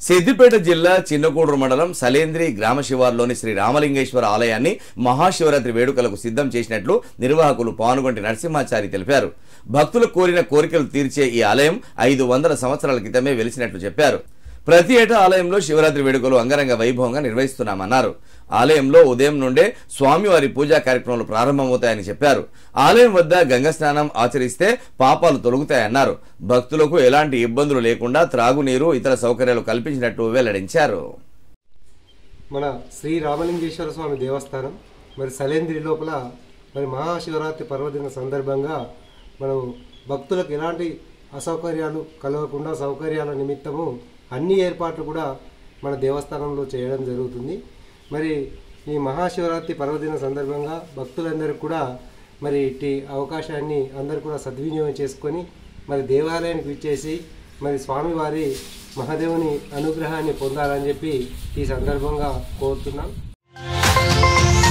సిద్దిపేట జిల్లా చిన్నకూడూరు మండలం సలేంద్రి గ్రామ శివార్లోని శ్రీ రామలింగేశ్వర ఆలయాన్ని మహాశివరాత్రి వేడుకలకు సిద్ధం చేసినట్లు నిర్వాహకులు పానుగొంటి నరసింహాచారి తెలిపారు భక్తులు కోరిన కోరికలు తీర్చే ఈ ఆలయం ఐదు వందల సంవత్సరాల క్రితమే వెలిసినట్లు చెప్పారు ప్రతి ఏటా ఆలయంలో శివరాత్రి వేడుకలు అంగరంగ వైభవంగా నిర్వహిస్తున్నామన్నారు ఆలయంలో ఉదయం నుండే స్వామివారి పూజా కార్యక్రమాలు ప్రారంభమవుతాయని చెప్పారు ఆలయం వద్ద గంగా స్నానం ఆచరిస్తే పాపాలు తొలగుతాయన్నారు భక్తులకు ఎలాంటి ఇబ్బందులు లేకుండా త్రాగునీరు ఇతర సౌకర్యాలు కల్పించినట్టు వెల్లడించారు మన శ్రీ రామలింగేశ్వర స్వామి దేవస్థానం మరి సలేంద్రి లోపల మరి మహాశివరాత్రి పర్వదిన సందర్భంగా మనం భక్తులకు ఎలాంటి అసౌకర్యాలు కలగకుండా సౌకర్యాల నిమిత్తము అన్ని ఏర్పాట్లు కూడా మన దేవస్థానంలో చేయడం జరుగుతుంది మరి ఈ మహాశివరాత్రి పర్వదిన సందర్భంగా భక్తులందరికీ కూడా మరి ఇట్టి అవకాశాన్ని అందరూ కూడా సద్వినియోగం చేసుకొని మరి దేవాలయానికి విచ్చేసి మరి స్వామివారి మహాదేవుని అనుగ్రహాన్ని పొందాలని చెప్పి ఈ సందర్భంగా కోరుతున్నాం